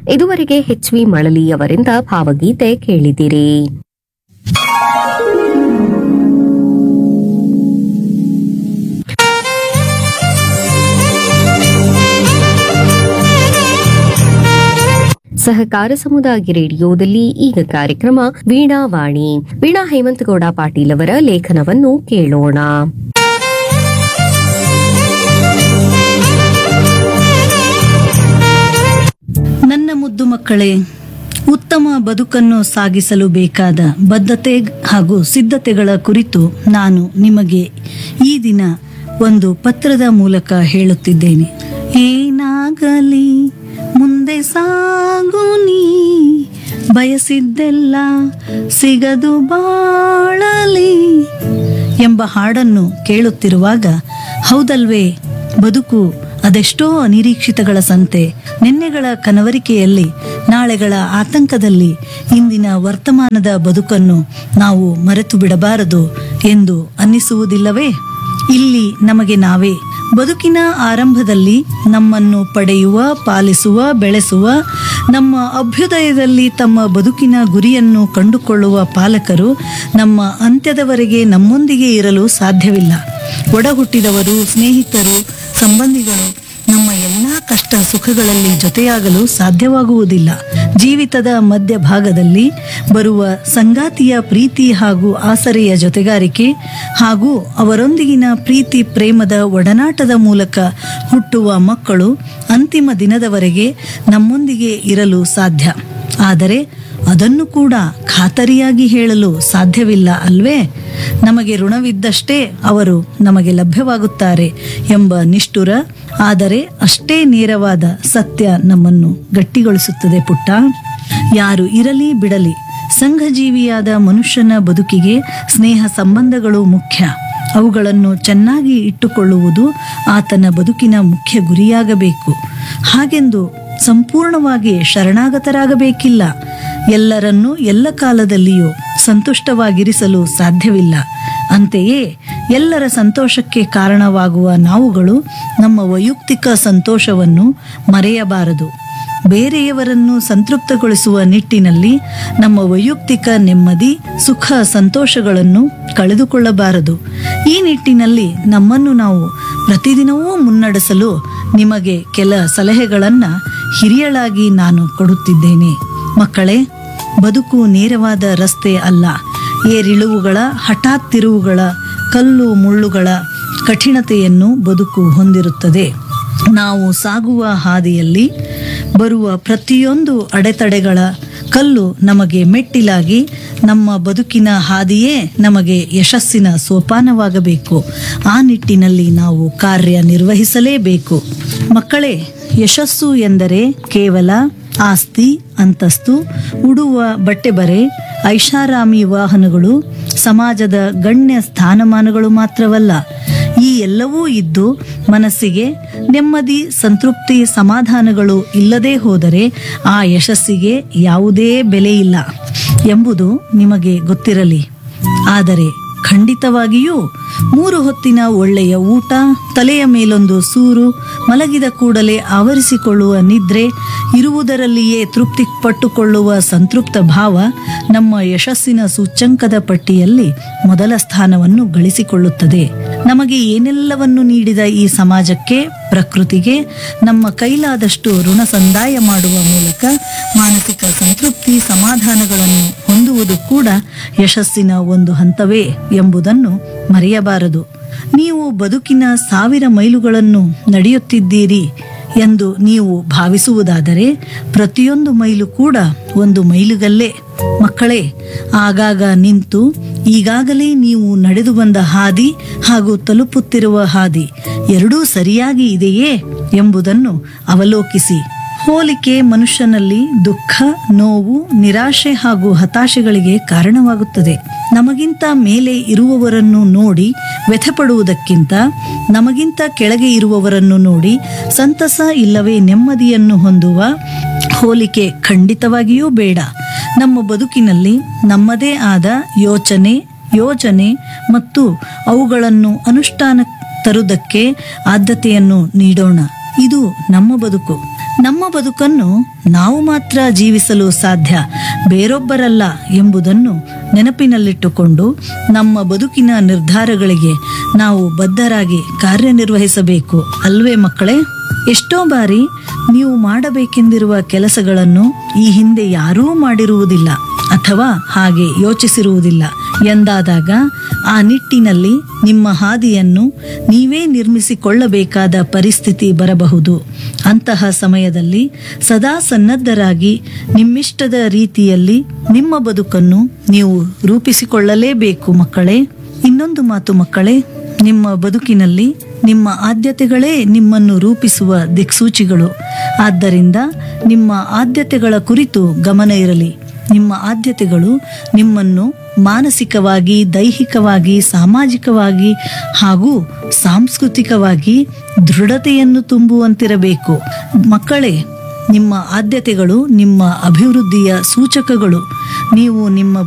ಇದುವರೆಗೆ H V Malali ಅವರಿಂದ ಭಾವಗೀತೆ ಕೇಳಿದಿರಿ ಸಹಕಾರ ಸಮುದಾಯ ರೇಡಿಯೋದಲ್ಲಿ ಈಗ ಕಾರ್ಯಕ್ರಮ ವೀಣಾವಾಣಿ ವೀಣಾ ಹೇಮಂತಗೌಡ ಪಾಟೀಲ್ ಅವರ ಲೇಖನವನ್ನು ಕೇಳೋಣ ನನ್ನ ಮುದ್ದು ಮಕ್ಕಳೇ ಉತ್ತಮ ಬದುಕನ್ನು ಸಾಗಿಸಲು ಬೇಕಾದ ಬದ್ಧತೆ ಹಾಗೂ ಸಿದ್ಧತೆಗಳ ಕುರಿತು ನಾನು ನಿಮಗೆ ಈ ದಿನ ಒಂದು ಪತ್ರದ ಮೂಲಕ ಹೇಳುತ್ತಿದ್ದೇನೆ ಏನಾಗಲಿ ಮುಂದೆ ಸಾಗು ನೀ ಬಯಸಿದ್ದೆಲ್ಲ ಸಿಗದು ಬಾಳಲಿ ಎಂಬ ಹಾಡನ್ನು ಕೇಳುತ್ತಿರುವಾಗ ಹೌದಲ್ವೇ ಬದುಕು ಅದೆಷ್ಟೋ ಅನಿರೀಕ್ಷಿತಗಳ ಸಂತೆ ನಿನ್ನೆಗಳ ಕನವರಿಕೆಯಲ್ಲಿ ನಾಳೆಗಳ ಆತಂಕದಲ್ಲಿ ಇಂದಿನ ವರ್ತಮಾನದ ಬದುಕನ್ನು ನಾವು ಮರೆತು ಬಿಡಬಾರದು ಎಂದು ಅನ್ನಿಸುವುದಿಲ್ಲವೇ ಇಲ್ಲಿ ನಮಗೆ ನಾವೇ ಬದುಕಿನ ಆರಂಭದಲ್ಲಿ ನಮ್ಮನ್ನು ಪಡೆಯುವ ಪಾಲಿಸುವ ಬೆಳೆಸುವ ನಮ್ಮ ಅಭ್ಯುದಯದಲ್ಲಿ ತಮ್ಮ ಬದುಕಿನ ಗುರಿಯನ್ನು ಕಂಡುಕೊಳ್ಳುವ ಪಾಲಕರು ನಮ್ಮ ಅಂತ್ಯದವರೆಗೆ ನಮ್ಮೊಂದಿಗೆ ಇರಲು ಸಾಧ್ಯವಿಲ್ಲ ಒಡ ಹುಟ್ಟಿದವರು ಸ್ನೇಹಿತರು ಸಂಬಂಧಿಗಳು ನಮ್ಮ ಎಲ್ಲಾ ಕಷ್ಟ ಸುಖಗಳಲ್ಲಿ ಜೊತೆಯಾಗಲು ಸಾಧ್ಯವಾಗುವುದಿಲ್ಲ ಜೀವಿತದ ಮಧ್ಯಭಾಗದಲ್ಲಿ ಬರುವ ಸಂಗಾತಿಯ ಪ್ರೀತಿ ಹಾಗೂ ಆಸರೆಯ ಜೊತೆಗಾರಿಕೆ ಹಾಗೂ ಅವರೊಂದಿಗಿನ ಪ್ರೀತಿ ಪ್ರೇಮದ ಒಡನಾಟದ ಮೂಲಕ ಹುಟ್ಟುವ ಮಕ್ಕಳು ಅಂತಿಮ ದಿನದವರೆಗೆ ನಮ್ಮೊಂದಿಗೆ ಇರಲು ಸಾಧ್ಯ ಆದರೆ ಅದನ್ನು ಕೂಡ ಖಾತರಿಯಾಗಿ ಹೇಳಲು ಸಾಧ್ಯವಿಲ್ಲ ಅಲ್ವೇ ನಮಗೆ ಋಣವಿದ್ದಷ್ಟೇ ಅವರು ನಮಗೆ ಲಭ್ಯವಾಗುತ್ತಾರೆ ಎಂಬ ನಿಷ್ಠುರ ಆದರೆ ಅಷ್ಟೇ ನೇರವಾದ ಸತ್ಯ ನಮ್ಮನ್ನು ಗಟ್ಟಿಗೊಳಿಸುತ್ತದೆ ಪುಟ್ಟ ಯಾರು ಇರಲಿ ಬಿಡಲಿ ಸಂಘಜೀವಿಯಾದ ಮನುಷ್ಯನ ಬದುಕಿಗೆ ಸ್ನೇಹ ಸಂಬಂಧಗಳು ಮುಖ್ಯ ಅವುಗಳನ್ನು ಚೆನ್ನಾಗಿ ಇಟ್ಟುಕೊಳ್ಳುವುದು ಆತನ ಬದುಕಿನ ಮುಖ್ಯ ಗುರಿಯಾಗಬೇಕು ಹಾಗೆಂದು ಸಂಪೂರ್ಣವಾಗಿ ಶರಣಾಗತರಾಗಬೇಕಿಲ್ಲ ಎಲ್ಲರನ್ನೂ ಎಲ್ಲ ಕಾಲದಲ್ಲಿಯೂ ಸಂತುಷ್ಟವಾಗಿರಿಸಲು ಸಾಧ್ಯವಿಲ್ಲ ಅಂತೆಯೇ ಎಲ್ಲರ ಸಂತೋಷಕ್ಕೆ ಕಾರಣವಾಗುವ ನಾವುಗಳು ನಮ್ಮ ವೈಯಕ್ತಿಕ ಸಂತೋಷವನ್ನು ಮರೆಯಬಾರದು ಬೇರೆಯವರನ್ನು ಸಂತೃಪ್ತಗೊಳಿಸುವ ನಿಟ್ಟಿನಲ್ಲಿ ನಮ್ಮ ವೈಯಕ್ತಿಕ ನೆಮ್ಮದಿ ಸುಖ ಸಂತೋಷಗಳನ್ನು ಕಳೆದುಕೊಳ್ಳಬಾರದು ಈ ನಿಟ್ಟಿನಲ್ಲಿ ನಮ್ಮನ್ನು ನಾವು ಪ್ರತಿದಿನವೂ ಮುನ್ನಡೆಸಲು ನಿಮಗೆ ಕೆಲ ಸಲಹೆಗಳನ್ನ ಹಿರಿಯಳಾಗಿ ನಾನು ಕೊಡುತ್ತಿದ್ದೇನೆ ಮಕ್ಕಳೇ ಬದುಕು ನೇರವಾದ ರಸ್ತೆ ಅಲ್ಲ ಏರಿಳುವುಗಳ ಹಠಾತ್ ತಿರುವುಗಳ ಕಲ್ಲು ಮುಳ್ಳುಗಳ ಕಠಿಣತೆಯನ್ನು ಬದುಕು ಹೊಂದಿರುತ್ತದೆ ನಾವು ಸಾಗುವ ಹಾದಿಯಲ್ಲಿ ಬರುವ ಪ್ರತಿಯೊಂದು ಅಡೆತಡೆಗಳ ಕಲ್ಲು ನಮಗೆ ಮೆಟ್ಟಿಲಾಗಿ ನಮ್ಮ ಬದುಕಿನ ಹಾದಿಯೇ ನಮಗೆ ಯಶಸ್ಸಿನ ಸೋಪಾನವಾಗಬೇಕು ಆ ನಿಟ್ಟಿನಲ್ಲಿ ನಾವು ಕಾರ್ಯ ನಿರ್ವಹಿಸಲೇಬೇಕು ಮಕ್ಕಳೇ ಯಶಸ್ಸು ಎಂದರೆ ಕೇವಲ ಆಸ್ತಿ ಅಂತಸ್ತು ಉಡುವ ಬಟ್ಟೆ ಬರೆ ಐಷಾರಾಮಿ ವಾಹನಗಳು ಸಮಾಜದ ಗಣ್ಯ ಸ್ಥಾನಮಾನಗಳು ಮಾತ್ರವಲ್ಲ ಈ ಎಲ್ಲವೂ ಇದ್ದು ಮನಸ್ಸಿಗೆ ನೆಮ್ಮದಿ ಸಂತೃಪ್ತಿ ಸಮಾಧಾನಗಳು ಇಲ್ಲದೆ ಹೋದರೆ ಆ ಯಶಸ್ಸಿಗೆ ಯಾವುದೇ ಬೆಲೆ ಇಲ್ಲ ಎಂಬುದು ನಿಮಗೆ ಗೊತ್ತಿರಲಿ ಆದರೆ ಖಂಡಿತವಾಗಿಯೂ ಮೂರು ಹೊತ್ತಿನ ಒಳ್ಳೆಯ ಊಟ ತಲೆಯ ಮೇಲೊಂದು ಸೂರು ಮಲಗಿದ ಕೂಡಲೇ ಆವರಿಸಿಕೊಳ್ಳುವ ನಿದ್ರೆ ಇರುವುದರಲ್ಲಿಯೇ ತೃಪ್ತಿ ಪಟ್ಟುಕೊಳ್ಳುವ ಸಂತೃಪ್ತ ಭಾವ ನಮ್ಮ ಯಶಸ್ಸಿನ ಸೂಚ್ಯಂಕದ ಪಟ್ಟಿಯಲ್ಲಿ ಮೊದಲ ಸ್ಥಾನವನ್ನು ಗಳಿಸಿಕೊಳ್ಳುತ್ತದೆ ನಮಗೆ ಏನೆಲ್ಲವನ್ನು ನೀಡಿದ ಈ ಸಮಾಜಕ್ಕೆ ಪ್ರಕೃತಿಗೆ ನಮ್ಮ ಕೈಲಾದಷ್ಟು ಋಣ ಸಂದಾಯ ಮಾಡುವ ಮೂಲಕ ಮಾನಸಿಕ ಸಂತೃಪ್ತಿ ಸಮಾಧಾನಗಳನ್ನು ಹೊಂದುವುದು ಕೂಡ ಯಶಸ್ಸಿನ ಒಂದು ಹಂತವೇ ಎಂಬುದನ್ನು ಮರೆಯಬಾರದು ನೀವು ಬದುಕಿನ ಸಾವಿರ ಮೈಲುಗಳನ್ನು ನಡೆಯುತ್ತಿದ್ದೀರಿ ಎಂದು ನೀವು ಭಾವಿಸುವುದಾದರೆ ಪ್ರತಿಯೊಂದು ಮೈಲು ಕೂಡ ಒಂದು ಮೈಲುಗಲ್ಲೇ ಮಕ್ಕಳೇ ಆಗಾಗ ನಿಂತು ಈಗಾಗಲೇ ನೀವು ನಡೆದು ಬಂದ ಹಾದಿ ಹಾಗೂ ತಲುಪುತ್ತಿರುವ ಹಾದಿ ಎರಡೂ ಸರಿಯಾಗಿ ಇದೆಯೇ ಎಂಬುದನ್ನು ಅವಲೋಕಿಸಿ ಹೋಲಿಕೆ ಮನುಷ್ಯನಲ್ಲಿ ದುಃಖ ನೋವು ನಿರಾಶೆ ಹಾಗೂ ಹತಾಶೆಗಳಿಗೆ ಕಾರಣವಾಗುತ್ತದೆ ನಮಗಿಂತ ಮೇಲೆ ಇರುವವರನ್ನು ನೋಡಿ ವ್ಯಥಪಡುವುದಕ್ಕಿಂತ ನಮಗಿಂತ ಕೆಳಗೆ ಇರುವವರನ್ನು ನೋಡಿ ಸಂತಸ ಇಲ್ಲವೇ ನೆಮ್ಮದಿಯನ್ನು ಹೊಂದುವ ಹೋಲಿಕೆ ಖಂಡಿತವಾಗಿಯೂ ಬೇಡ ನಮ್ಮ ಬದುಕಿನಲ್ಲಿ ನಮ್ಮದೇ ಆದ ಯೋಚನೆ ಯೋಜನೆ ಮತ್ತು ಅವುಗಳನ್ನು ಅನುಷ್ಠಾನ ತರುವುದಕ್ಕೆ ಆದ್ಯತೆಯನ್ನು ನೀಡೋಣ ಇದು ನಮ್ಮ ಬದುಕು ನಮ್ಮ ಬದುಕನ್ನು ನಾವು ಮಾತ್ರ ಜೀವಿಸಲು ಸಾಧ್ಯ ಬೇರೊಬ್ಬರಲ್ಲ ಎಂಬುದನ್ನು ನೆನಪಿನಲ್ಲಿಟ್ಟುಕೊಂಡು ನಮ್ಮ ಬದುಕಿನ ನಿರ್ಧಾರಗಳಿಗೆ ನಾವು ಬದ್ಧರಾಗಿ ಕಾರ್ಯನಿರ್ವಹಿಸಬೇಕು ಅಲ್ವೇ ಮಕ್ಕಳೇ ಎಷ್ಟೋ ಬಾರಿ ನೀವು ಮಾಡಬೇಕೆಂದಿರುವ ಕೆಲಸಗಳನ್ನು ಈ ಹಿಂದೆ ಯಾರೂ ಮಾಡಿರುವುದಿಲ್ಲ ಅಥವಾ ಹಾಗೆ ಯೋಚಿಸಿರುವುದಿಲ್ಲ ಎಂದಾದಾಗ ಆ ನಿಟ್ಟಿನಲ್ಲಿ ನಿಮ್ಮ ಹಾದಿಯನ್ನು ನೀವೇ ನಿರ್ಮಿಸಿಕೊಳ್ಳಬೇಕಾದ ಪರಿಸ್ಥಿತಿ ಬರಬಹುದು ಅಂತಹ ಸಮಯದಲ್ಲಿ ಸದಾ ಸನ್ನದ್ಧರಾಗಿ ನಿಮ್ಮಿಷ್ಟದ ರೀತಿಯಲ್ಲಿ ನಿಮ್ಮ ಬದುಕನ್ನು ನೀವು ರೂಪಿಸಿಕೊಳ್ಳಲೇಬೇಕು ಮಕ್ಕಳೇ ಇನ್ನೊಂದು ಮಾತು ಮಕ್ಕಳೇ ನಿಮ್ಮ ಬದುಕಿನಲ್ಲಿ ನಿಮ್ಮ ಆದ್ಯತೆಗಳೇ ನಿಮ್ಮನ್ನು ರೂಪಿಸುವ ದಿಕ್ಸೂಚಿಗಳು ಆದ್ದರಿಂದ ನಿಮ್ಮ ಆದ್ಯತೆಗಳ ಕುರಿತು ಗಮನ ಇರಲಿ ನಿಮ್ಮ ಆದ್ಯತೆಗಳು ನಿಮ್ಮನ್ನು ಮಾನಸಿಕವಾಗಿ ದೈಹಿಕವಾಗಿ ಸಾಮಾಜಿಕವಾಗಿ ಹಾಗೂ ಸಾಂಸ್ಕೃತಿಕವಾಗಿ ದೃಢತೆಯನ್ನು ತುಂಬುವಂತಿರಬೇಕು ಮಕ್ಕಳೇ ನಿಮ್ಮ ಆದ್ಯತೆಗಳು ನಿಮ್ಮ ಅಭಿವೃದ್ಧಿಯ ಸೂಚಕಗಳು ನೀವು ನಿಮ್ಮ